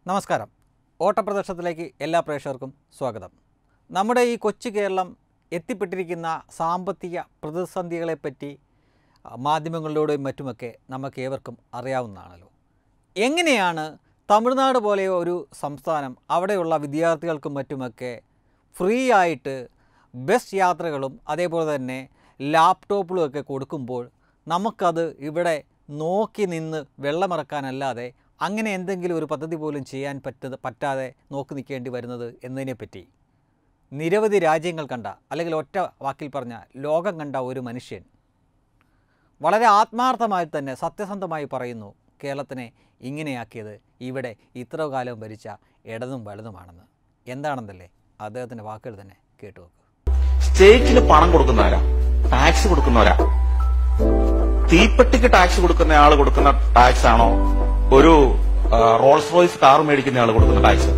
നമസ്കാരം ഓട്ടപ്രദർശനത്തിലേക്ക് എല്ലാ പ്രേക്ഷകർക്കും സ്വാഗതം നമ്മുടെ ഈ കൊച്ചു കേരളം എത്തിപ്പെട്ടിരിക്കുന്ന സാമ്പത്തിക പ്രതിസന്ധികളെപ്പറ്റി ആ, മാധ്യമങ്ങളിലൂടെയും മറ്റുമൊക്കെ നമുക്ക് ഏവർക്കും അറിയാവുന്നതാണല്ലോ എങ്ങനെയാണ് തമിഴ്നാട് പോലെ ഒരു സംസ്ഥാനം അവിടെയുള്ള വിദ്യാർത്ഥികൾക്കും മറ്റുമൊക്കെ ഫ്രീ ആയിട്ട് ബസ് യാത്രകളും അതേപോലെ തന്നെ ലാപ്ടോപ്പുകളും ഒക്കെ കൊടുക്കുമ്പോൾ നമുക്കത് ഇവിടെ നോക്കി നിന്ന് വെള്ളമിറക്കാനല്ലാതെ അങ്ങനെ എന്തെങ്കിലും ഒരു പദ്ധതി പോലും ചെയ്യാൻ പറ്റ പറ്റാതെ നോക്കി നിൽക്കേണ്ടി വരുന്നത് എന്നതിനെപ്പറ്റി നിരവധി രാജ്യങ്ങൾ കണ്ട അല്ലെങ്കിൽ ഒറ്റ വാക്കിൽ പറഞ്ഞ ലോകം കണ്ട ഒരു മനുഷ്യൻ വളരെ ആത്മാർത്ഥമായി തന്നെ സത്യസന്ധമായി പറയുന്നു കേരളത്തിനെ ഇങ്ങനെയാക്കിയത് ഇവിടെ ഇത്ര കാലം ഭരിച്ച ഇടതും വലതുമാണെന്ന് എന്താണെന്നല്ലേ അദ്ദേഹത്തിൻ്റെ വാക്കുകൾ തന്നെ കേട്ടു നോക്കുക സ്റ്റേറ്റിന് പണം കൊടുക്കുന്നവരാ ടാക്സ് കൊടുക്കുന്നവരാ തീപ്പെട്ടിക്ക് ടാക്സ് കൊടുക്കുന്ന ആള് കൊടുക്കുന്ന ടാക്സ് ആണോ ഒരു ആ, റോൾസ് റോയ്സ് കാർ മേടിക്കുന്ന ആള് കൊടുക്കുന്ന ടാക്സ്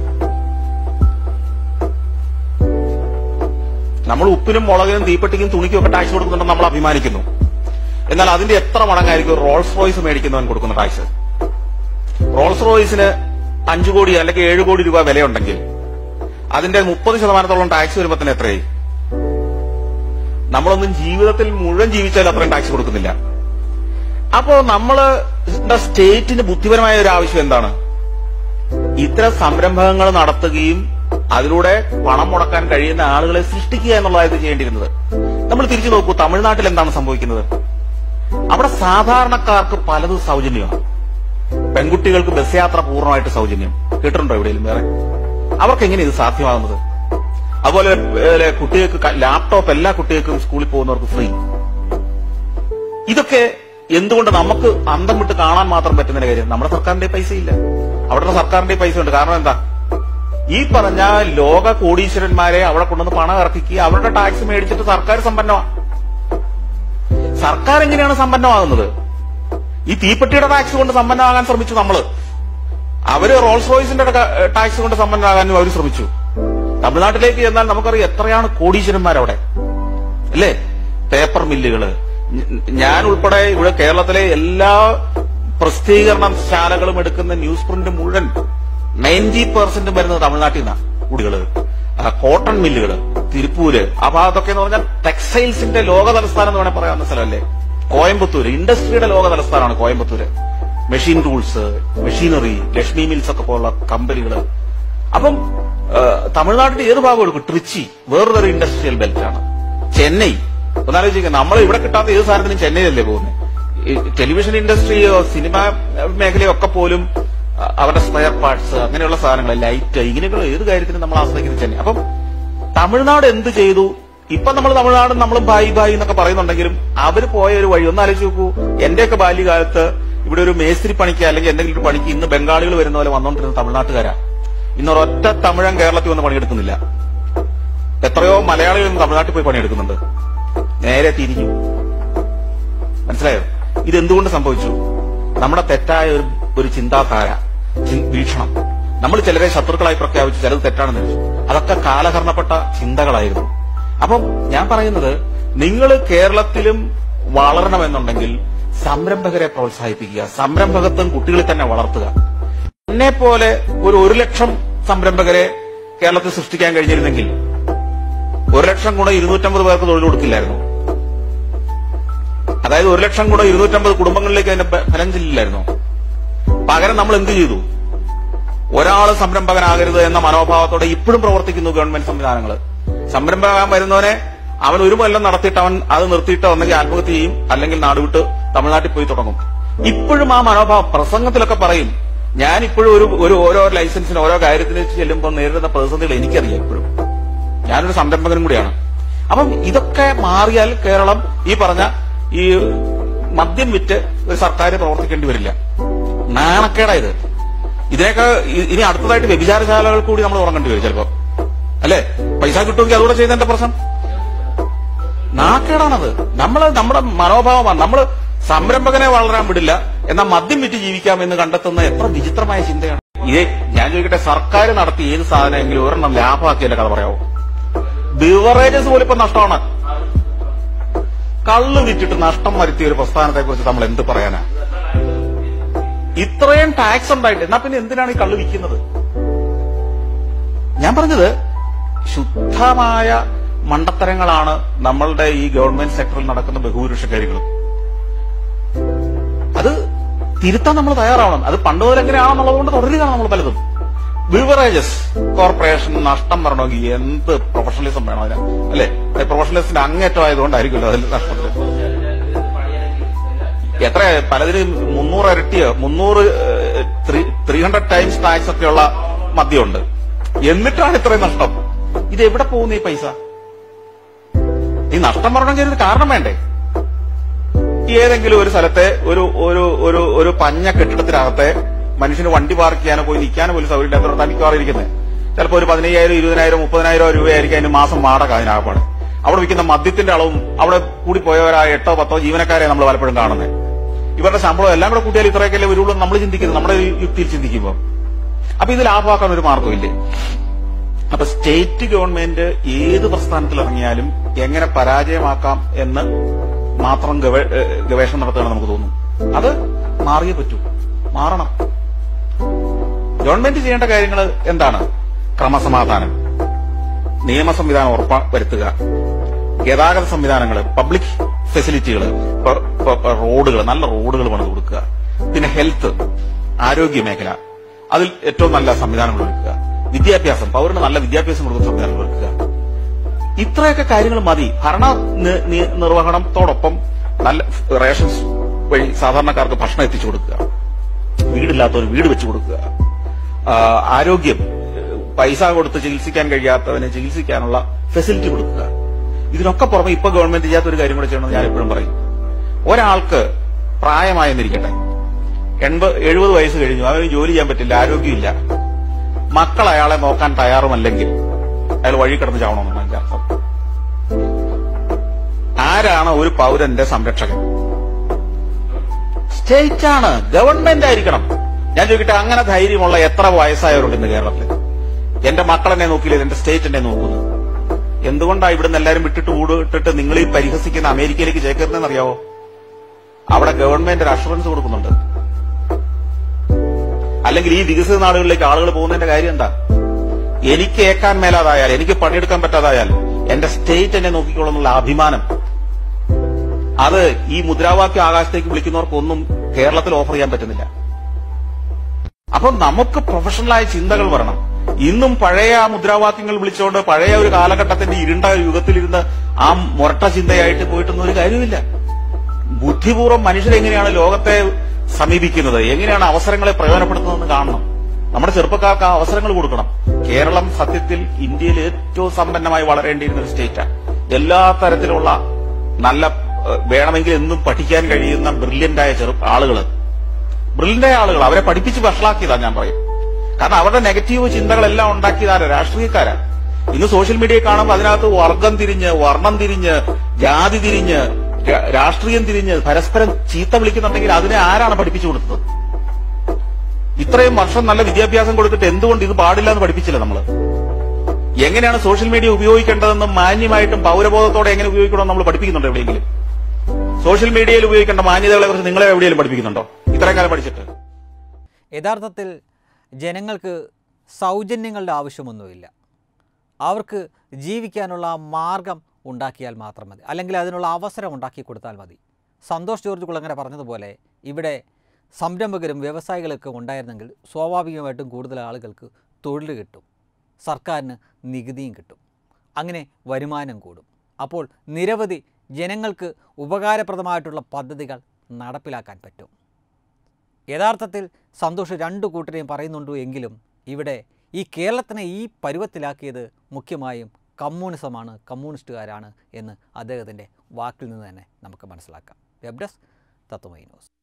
നമ്മൾ ഉപ്പിനും മുളകിനും തീപ്പെട്ടിക്കും തുണിക്കും ഒക്കെ ടാക്സ് കൊടുക്കുന്നുണ്ടെന്ന് നമ്മൾ അഭിമാനിക്കുന്നു എന്നാൽ അതിന്റെ എത്ര മടങ്ങായിരിക്കും റോൾസ് റോയ്സ് മേടിക്കുന്നവൻ കൊടുക്കുന്ന ടാക്സ് റോൾസ് റോയ്സിന് അഞ്ചു കോടി അല്ലെങ്കിൽ ഏഴ് കോടി രൂപ വിലയുണ്ടെങ്കിൽ അതിന്റെ മുപ്പത് ശതമാനത്തോളം ടാക്സ് വരുമ്പോ തന്നെ എത്രയായി നമ്മളൊന്നും ജീവിതത്തിൽ മുഴുവൻ ജീവിച്ചാൽ അത്രയും ടാക്സ് കൊടുക്കുന്നില്ല അപ്പോ നമ്മള് സ്റ്റേറ്റിന് ബുദ്ധിപരമായ ഒരു ആവശ്യം എന്താണ് ഇത്തരം സംരംഭങ്ങൾ നടത്തുകയും അതിലൂടെ പണം മുടക്കാൻ കഴിയുന്ന ആളുകളെ സൃഷ്ടിക്കുക എന്നുള്ളതായിരുന്നു ചെയ്യേണ്ടിയിരുന്നത് നമ്മൾ തിരിച്ചു നോക്കൂ തമിഴ്നാട്ടിൽ എന്താണ് സംഭവിക്കുന്നത് അവിടെ സാധാരണക്കാർക്ക് പലതും സൗജന്യമാണ് പെൺകുട്ടികൾക്ക് ബസ് യാത്ര പൂർണ്ണമായിട്ട് സൗജന്യം കേട്ടിട്ടുണ്ടോ എവിടെയെങ്കിലും വേറെ അവർക്ക് എങ്ങനെ ഇത് സാധ്യമാകുന്നത് അതുപോലെ ഏ, കുട്ടികൾക്ക് ക- ലാപ്ടോപ്പ് എല്ലാ കുട്ടികൾക്കും സ്കൂളിൽ പോകുന്നവർക്ക് ഫ്രീ ഇതൊക്കെ എന്തുകൊണ്ട് നമുക്ക് അന്തം വിട്ട് കാണാൻ മാത്രം പറ്റുന്ന കാര്യം നമ്മുടെ സർക്കാരിന്റെ പൈസ ഇല്ല അവിടുത്തെ സർക്കാരിന്റെ പൈസ ഉണ്ട് കാരണം എന്താ ഈ പറഞ്ഞ ലോക കോടീശ്വരന്മാരെ അവിടെ കൊണ്ടുവന്ന് പണം ഇറക്കിക്കുക അവരുടെ ടാക്സ് മേടിച്ചിട്ട് സർക്കാർ സമ്പന്നമാണ് സർക്കാർ എങ്ങനെയാണ് സമ്പന്നമാകുന്നത് ഈ തീപ്പെട്ടിയുടെ ടാക്സ് കൊണ്ട് സമ്പന്നമാകാൻ ശ്രമിച്ചു നമ്മള് അവര് റോൾസ് റോയ്സിന്റെ ടാക്സ് കൊണ്ട് സമ്പന്നമാകാനും അവർ ശ്രമിച്ചു തമിഴ്നാട്ടിലേക്ക് ചെന്നാൽ നമുക്കറിയാം എത്രയാണ് കോടീശ്വരന്മാരവിടെ അല്ലേ പേപ്പർ മില്ലുകള് ഞ- ഞാൻ ഉൾപ്പെടെ ഇവിടെ കേരളത്തിലെ എല്ലാ പ്രസിദ്ധീകരണ ശാലകളും എടുക്കുന്ന ന്യൂസ് പ്രിന്റ് മുഴുവൻ നയൻറ്റി പെർസെന്റ് വരുന്നത് തമിഴ്നാട്ടിൽ നിന്നാണ് കുടികള് ആ, കോട്ടൺ മില്ലുകള് തിരുപ്പൂര് ആ ഭാഗത്തൊക്കെ എന്ന് പറഞ്ഞാൽ ടെക്സ്റ്റൈൽസിന്റെ ലോക തലസ്ഥാനം എന്ന് വേണേൽ പറയാവുന്ന സ്ഥലമല്ലേ കോയമ്പത്തൂര് ഇൻഡസ്ട്രിയുടെ ലോക തലസ്ഥാനമാണ് Coimbatore machine tools machinery Lakshmi Mills ഒക്കെ പോലുള്ള കമ്പനികള് അപ്പം ആ, തമിഴ്നാട്ടിന്റെ ഏത് ഭാഗം എടുക്കും ട്രിച്ചി വേറൊരു ഇൻഡസ്ട്രിയൽ ബെൽറ്റ് ആണ് ചെന്നൈ ഒന്നാലോചിക്കുക നമ്മൾ ഇവിടെ കിട്ടാത്ത ഏത് സാധനത്തിനും ചെന്നൈയിലല്ലേ പോകുന്നത് ഈ ടെലിവിഷൻ ഇൻഡസ്ട്രിയോ സിനിമ മേഖലയോ ഒക്കെ പോലും ആ, അവരുടെ സ്പെയർ പാർട്സ് അങ്ങനെയുള്ള സാധനങ്ങൾ ലൈറ്റ് ഇങ്ങനെയൊക്കെയുള്ള ഏത് കാര്യത്തിനും നമ്മൾ ആശ്രയിക്കുന്നത് ചെന്നൈ അപ്പം തമിഴ്നാട് എന്ത് ചെയ്തു ഇപ്പൊ നമ്മൾ തമിഴ്നാട് നമ്മളും ഭായി ഭായി എന്നൊക്കെ പറയുന്നുണ്ടെങ്കിലും അവര് പോയ ഒരു വഴി ഒന്ന് ആലോചിച്ച് നോക്കൂ എന്റെയൊക്കെ ബാല്യകാലത്ത് ഇവിടെ ഒരു മേസ്ത്രി പണിക്ക് അല്ലെങ്കിൽ എന്തെങ്കിലും ഒരു പണിക്ക് ഇന്ന് ബംഗാളികൾ വരുന്ന പോലെ വന്നുകൊണ്ടിരുന്ന തമിഴ്നാട്ടുകാരാ ഇന്ന് ഒരൊറ്റ തമിഴൻ കേരളത്തിൽ വന്ന് പണിയെടുക്കുന്നില്ല എത്രയോ മലയാളികൾ ഇന്ന് തമിഴ്നാട്ടിൽ പോയി പണിയെടുക്കുന്നുണ്ട് നേരെ തിരിഞ്ഞു മനസ്സിലായോ ഇതെന്തുകൊണ്ട് സംഭവിച്ചു നമ്മുടെ തെറ്റായ ഒരു ഒരു ചിന്താധാര ചി- വീക്ഷണം നമ്മൾ ചിലരെ ശത്രുക്കളായി പ്രഖ്യാപിച്ചു ചിലത് തെറ്റാണെന്ന് വെച്ചു അതൊക്കെ കാലഹരണപ്പെട്ട ചിന്തകളായിരുന്നു അപ്പം ഞാൻ പറയുന്നത് നിങ്ങൾ കേരളത്തിലും വളരണമെന്നുണ്ടെങ്കിൽ സംരംഭകരെ പ്രോത്സാഹിപ്പിക്കുക സംരംഭകത്വം കുട്ടികളിൽ തന്നെ വളർത്തുക എന്നെ പോലെ ഒരു ഒരു ലക്ഷം സംരംഭകരെ കേരളത്തിൽ സൃഷ്ടിക്കാൻ കഴിഞ്ഞിരുന്നെങ്കിൽ ഒരു ലക്ഷം ഗുണം ഇരുന്നൂറ്റമ്പത് പേർക്ക് തൊഴിൽ കൊടുക്കില്ലായിരുന്നു അതായത് ഒരു ലക്ഷം ഗുണം ഇരുന്നൂറ്റമ്പത് കുടുംബങ്ങളിലേക്ക് അതിന്റെ ഫ- ഫലം ചെല്ലില്ലായിരുന്നു പകരം നമ്മൾ എന്ത് ചെയ്തു ഒരാൾ സംരംഭകനാകരുത് എന്ന മനോഭാവത്തോടെ ഇപ്പോഴും പ്രവർത്തിക്കുന്നു ഗവൺമെന്റ് സംവിധാനങ്ങൾ സംരംഭകൻ വരുന്നവനെ അവൻ ഒരു കൊല്ലം നടത്തിയിട്ട് അവൻ അത് നിർത്തിയിട്ട് ഒന്നെങ്കിൽ ആത്മഹത്യ ചെയ്യും അല്ലെങ്കിൽ നാടുവിട്ട് തമിഴ്നാട്ടിൽ പോയി തുടങ്ങും ഇപ്പോഴും ആ മനോഭാവം പ്രസംഗത്തിലൊക്കെ പറയും ഞാൻ ഇപ്പോഴും ഒരു ഒരു ഓരോ ലൈസൻസിന് ഓരോ കാര്യത്തിന് ചെല്ലുമ്പോൾ നേരിടുന്ന പ്രതിസന്ധികൾ എനിക്കറിയാം ഇപ്പോഴും ഞാനൊരു സംരംഭകനും കൂടിയാണ് അപ്പം ഇതൊക്കെ മാറിയാൽ കേരളം ഈ പറഞ്ഞ ഈ മദ്യം വിറ്റ് ഒരു സർക്കാർ പ്രവർത്തിക്കേണ്ടി വരില്ല നാണക്കേടാ ഇത് ഇതിനൊക്കെ ഇ- ഇനി അടുത്തതായിട്ട് വ്യഭിചാരശാലകൾ കൂടി നമ്മൾ ഉറങ്ങേണ്ടി വരും ചിലപ്പോ അല്ലേ പൈസ കിട്ടുമെങ്കിൽ അതുകൂടെ ചെയ്യുന്നതിന്റെ പ്രശ്നം നാണക്കേടാണത് നമ്മള് നമ്മുടെ മനോഭാവമാണ് നമ്മള് സംരംഭകനെ വളരാൻ വിടില്ല എന്നാൽ മദ്യം വിറ്റ് ജീവിക്കാമെന്ന് കണ്ടെത്തുന്ന എത്ര വിചിത്രമായ ചിന്തയാണ് ഇതേ ഞാൻ ചോദിക്കട്ടെ സർക്കാർ നടത്തി ഏത് സാധനമെങ്കിലും ഒരെണ്ണം ലാഭമാക്കിയല്ലേ കഥ പറയാവോ ബിവറേജസ് പോലും ഇപ്പൊ നഷ്ടമാണ് കള്ള് വിറ്റിട്ട് നഷ്ടം വരുത്തിയ ഒരു പ്രസ്ഥാനത്തെ കുറിച്ച് നമ്മൾ എന്ത് പറയാനാ ഇത്രയും ടാക്സ് ഉണ്ടായിട്ട് എന്നാ പിന്നെ എന്തിനാണ് ഈ കള്ള് വിൽക്കുന്നത് ഞാൻ പറഞ്ഞത് ശുദ്ധമായ മണ്ടത്തരങ്ങളാണ് നമ്മളുടെ ഈ ഗവൺമെന്റ് സെക്ടറിൽ നടക്കുന്ന ബഹുഭൂരിപക്ഷ കാര്യങ്ങളും അത് തിരുത്താൻ നമ്മൾ തയ്യാറാവണം അത് പണ്ട് മുതൽ എങ്ങനെയാണെന്നുള്ളത് കൊണ്ട് തുടരുകയാണ് നമ്മൾ പലതും ബിവറേജസ് കോർപ്പറേഷൻ നഷ്ടം വരണമെങ്കിൽ എന്ത് പ്രൊഫഷണലിസം വേണം അതിന് അല്ലെ പ്രൊഫഷണലിസത്തിന്റെ അങ്ങേറ്റം ആയതുകൊണ്ടായിരിക്കുമല്ലോ അതിൽ നഷ്ടത്തിൽ എത്ര പലതിനും മുന്നൂറ് ഇരട്ടിയോ മുന്നൂറ് ത്രീ ഹൺഡ്രഡ് ടൈംസ് ടാക്സ് ഒക്കെയുള്ള മദ്യമുണ്ട് എന്നിട്ടാണ് ഇത്രയും നഷ്ടം ഇത് എവിടെ പോകുന്നു ഈ പൈസ ഈ നഷ്ടം വരണമെങ്കിൽ ഇതിന് കാരണം വേണ്ടേ ഏതെങ്കിലും ഒരു സ്ഥലത്തെ ഒരു ഒരു ഒരു ഒരു പഞ്ഞ കെട്ടിടത്തിനകത്തെ മനുഷ്യന് വണ്ടി പാർക്ക് ചെയ്യാനോ പോയി നിൽക്കാനോ പോലും സൗകര്യമില്ലാത്ത തനിക്കാറ് ഇരിക്കുന്നത് ചിലപ്പോൾ ഒരു പതിനയ്യായിരം ഇരുപതിനായിരം മുപ്പതിനായിരം രൂപയായിരിക്കും അതിന് മാസം വാടക അതിനകപ്പാട് അവിടെ വിൽക്കുന്ന മദ്യത്തിന്റെ അളവും അവിടെ കൂടി പോയവരായ എട്ടോ പത്തോ ജീവനക്കാരെ നമ്മൾ പലപ്പോഴും കാണുന്നത് ഇവരുടെ ശമ്പളം എല്ലാം കൂടെ കൂട്ടിയാൽ ഇത്രയൊക്കെ വരുള്ളൂ എന്ന് നമ്മൾ ചിന്തിക്കുന്നത് നമ്മുടെ ഈ യുക്തിയിൽ ചിന്തിക്കുമ്പോൾ അപ്പൊ ഇത് ലാഭമാക്കാൻ ഒരു മാർഗമില്ലേ അപ്പൊ സ്റ്റേറ്റ് ഗവൺമെന്റ് ഏത് പ്രസ്ഥാനത്തിൽ ഇറങ്ങിയാലും എങ്ങനെ പരാജയമാക്കാം എന്ന് മാത്രം ഗവേ- ഏഹ് ഗവേഷണം നടത്തുകയാണ് നമുക്ക് തോന്നുന്നു അത് മാറിയേ പറ്റൂ മാറണം ഗവൺമെന്റ് ചെയ്യേണ്ട കാര്യങ്ങൾ എന്താണ് ക്രമസമാധാനം നിയമ സംവിധാനം ഉറപ്പ വരുത്തുക ഗതാഗത സംവിധാനങ്ങൾ പബ്ലിക് ഫെസിലിറ്റികൾ റോഡുകൾ നല്ല റോഡുകൾ പണിത് കൊടുക്കുക പിന്നെ ഹെൽത്ത് ആരോഗ്യ മേഖല അതിൽ ഏറ്റവും നല്ല സംവിധാനങ്ങൾ ഒരുക്കുക വിദ്യാഭ്യാസം പൗരന് നല്ല വിദ്യാഭ്യാസം കൊടുക്കുന്ന സംവിധാനങ്ങൾ ഒരുക്കുക ഇത്രയൊക്കെ കാര്യങ്ങൾ മതി ഭരണ നി- നി- നിർവഹണത്തോടൊപ്പം നല്ല റേഷൻസ് വഴി സാധാരണക്കാർക്ക് ഭക്ഷണം എത്തിച്ചു കൊടുക്കുക വീടില്ലാത്തവർ വീട് വെച്ചു കൊടുക്കുക ആ, ആരോഗ്യം പൈസ കൊടുത്ത് ചികിത്സിക്കാൻ കഴിയാത്തവന് ചികിത്സിക്കാനുള്ള ഫെസിലിറ്റി കൊടുക്കുക ഇതിനൊക്കെ പുറമെ ഇപ്പൊ ഗവൺമെന്റ് ചെയ്യാത്ത ഒരു കാര്യം കൂടെ ചെയ്യണമെന്ന് ഞാൻ എപ്പോഴും പറയും ഒരാൾക്ക് പ്രായമായെന്നിരിക്കട്ടെ എൺപത് എഴുപത് വയസ്സ് കഴിഞ്ഞു അവന് ജോലി ചെയ്യാൻ പറ്റില്ല ആരോഗ്യമില്ല മക്കൾ അയാളെ നോക്കാൻ തയ്യാറുമല്ലെങ്കിൽ അയാൾ വഴി കിടന്ന് ചാവണമെന്നാണ് എന്റെ അർത്ഥം ആരാണ് ഒരു പൗരന്റെ സംരക്ഷകൻ സ്റ്റേറ്റ് ആണ് ഗവൺമെന്റ് ആയിരിക്കണം ഞാൻ ചോദിക്കട്ടെ അങ്ങനെ ധൈര്യമുള്ള എത്ര വയസ്സായവരുണ്ട് ഇന്ന് കേരളത്തിൽ എന്റെ മക്കളെന്നെ നോക്കിയില്ല എന്റെ സ്റ്റേറ്റ് എന്നെ നോക്കുന്നു എന്തുകൊണ്ടാണ് ഇവിടുന്ന് എല്ലാരും വിട്ടിട്ട് കൂടിട്ടിട്ട് നിങ്ങൾ ഈ പരിഹസിക്കുന്ന അമേരിക്കയിലേക്ക് ചേക്കരുതെന്ന് അറിയാവോ അവിടെ ഗവൺമെന്റ് ഒരു അഷുറൻസ് കൊടുക്കുന്നുണ്ട് അല്ലെങ്കിൽ ഈ വികസിത നാടുകളിലേക്ക് ആളുകൾ പോകുന്നതിന്റെ കാര്യം എന്താ എനിക്ക് ഏക്കാൻ മേലാതായാൽ എനിക്ക് പണിയെടുക്കാൻ പറ്റാതായാൽ എന്റെ സ്റ്റേറ്റ് എന്നെ നോക്കിക്കോളെന്നുള്ള അഭിമാനം അത് ഈ മുദ്രാവാക്യം ആകാശത്തേക്ക് വിളിക്കുന്നവർക്കൊന്നും കേരളത്തിൽ ഓഫർ ചെയ്യാൻ പറ്റുന്നില്ല അപ്പൊ നമുക്ക് പ്രൊഫഷണലായ ചിന്തകൾ വരണം ഇന്നും പഴയ ആ മുദ്രാവാക്യങ്ങൾ വിളിച്ചുകൊണ്ട് പഴയ ഒരു കാലഘട്ടത്തിന്റെ ഇരുണ്ട യുഗത്തിലിരുന്ന് ആ മുരട്ട ചിന്തയായിട്ട് പോയിട്ടൊന്നും ഒരു കാര്യമില്ല ബുദ്ധിപൂർവ്വം മനുഷ്യരെങ്ങനെയാണ് ലോകത്തെ സമീപിക്കുന്നത് എങ്ങനെയാണ് അവസരങ്ങളെ പ്രയോജനപ്പെടുത്തുന്നതെന്ന് കാണണം നമ്മുടെ ചെറുപ്പക്കാർക്ക് ആ അവസരങ്ങൾ കൊടുക്കണം കേരളം സത്യത്തിൽ ഇന്ത്യയിൽ ഏറ്റവും സമ്പന്നമായി വളരേണ്ടിയിരുന്ന ഒരു സ്റ്റേറ്റാണ് എല്ലാ തരത്തിലുള്ള നല്ല ഏഹ്, വേണമെങ്കിൽ എന്നും പഠിക്കാൻ കഴിയുന്ന ബ്രില്യന്റായ ചെറു ആളുകൾ ബ്രില്യന്റായ ആളുകൾ അവരെ പഠിപ്പിച്ച് വഷളാക്കിയതാ ഞാൻ പറയും കാരണം അവരുടെ നെഗറ്റീവ് ചിന്തകളെല്ലാം ഉണ്ടാക്കിയതാരാ രാഷ്ട്രീയക്കാരാ ഇന്ന് സോഷ്യൽ മീഡിയ കാണുമ്പോൾ അതിനകത്ത് വർഗം തിരിഞ്ഞ് വർണ്ണം തിരിഞ്ഞ് ജാതി തിരിഞ്ഞ് രാ- രാഷ്ട്രീയം തിരിഞ്ഞ് പരസ്പരം ചീത്ത വിളിക്കുന്നുണ്ടെങ്കിൽ അതിനെ ആരാണ് പഠിപ്പിച്ചു കൊടുത്തത് ഇത്രയും വർഷം നല്ല വിദ്യാഭ്യാസം കൊടുത്തിട്ട് എന്തുകൊണ്ട് ഇത് പാടില്ല എന്ന് പഠിപ്പിച്ചില്ല നമ്മള് എങ്ങനെയാണ് സോഷ്യൽ മീഡിയ ഉപയോഗിക്കേണ്ടതെന്നും മാന്യമായിട്ടും പൗരബോധത്തോടെ എങ്ങനെ ഉപയോഗിക്കണമെന്ന് നമ്മൾ പഠിപ്പിക്കുന്നുണ്ടോ എവിടെയെങ്കിലും സോഷ്യൽ മീഡിയയിൽ ഉപയോഗിക്കേണ്ട മാന്യതകളെ കുറിച്ച് നിങ്ങളെ എവിടെയെങ്കിലും പഠിപ്പിക്കുന്നുണ്ടോ ഇത്രയും കാലം പഠിച്ചിട്ട് യഥാർത്ഥത്തിൽ ജനങ്ങൾക്ക് സൗജന്യങ്ങളുടെ ആവശ്യമൊന്നുമില്ല അവർക്ക് ജീവിക്കാനുള്ള മാർഗം ഉണ്ടാക്കിയാൽ മാത്രം മതി അല്ലെങ്കിൽ അതിനുള്ള അവസരം ഉണ്ടാക്കി കൊടുത്താൽ മതി സന്തോഷ് ജോർജ് കുളങ്ങര പറഞ്ഞതുപോലെ ഇവിടെ സംരംഭകരും വ്യവസായികളൊക്കെ ഉണ്ടായിരുന്നെങ്കിൽ സ്വാഭാവികമായിട്ടും കൂടുതൽ ആളുകൾക്ക് തൊഴിൽ കിട്ടും സർക്കാരിന് നികുതിയും കിട്ടും അങ്ങനെ വരുമാനം കൂടും അപ്പോൾ നിരവധി ജനങ്ങൾക്ക് ഉപകാരപ്രദമായിട്ടുള്ള പദ്ധതികൾ നടപ്പിലാക്കാൻ പറ്റും യഥാർത്ഥത്തിൽ സന്തോഷ് രണ്ടു കൂട്ടരെയും പറയുന്നുണ്ട് എങ്കിലും ഇവിടെ ഈ കേരളത്തിനെ ഈ പരുവത്തിലാക്കിയത് മുഖ്യമായും കമ്മ്യൂണിസമാണ് കമ്മ്യൂണിസ്റ്റുകാരാണ് എന്ന് അദ്ദേഹത്തിൻ്റെ വാക്കിൽ നിന്ന് തന്നെ നമുക്ക് മനസ്സിലാക്കാം വെബ് ഡെസ്ക് തത്വമൈ ന്യൂസ്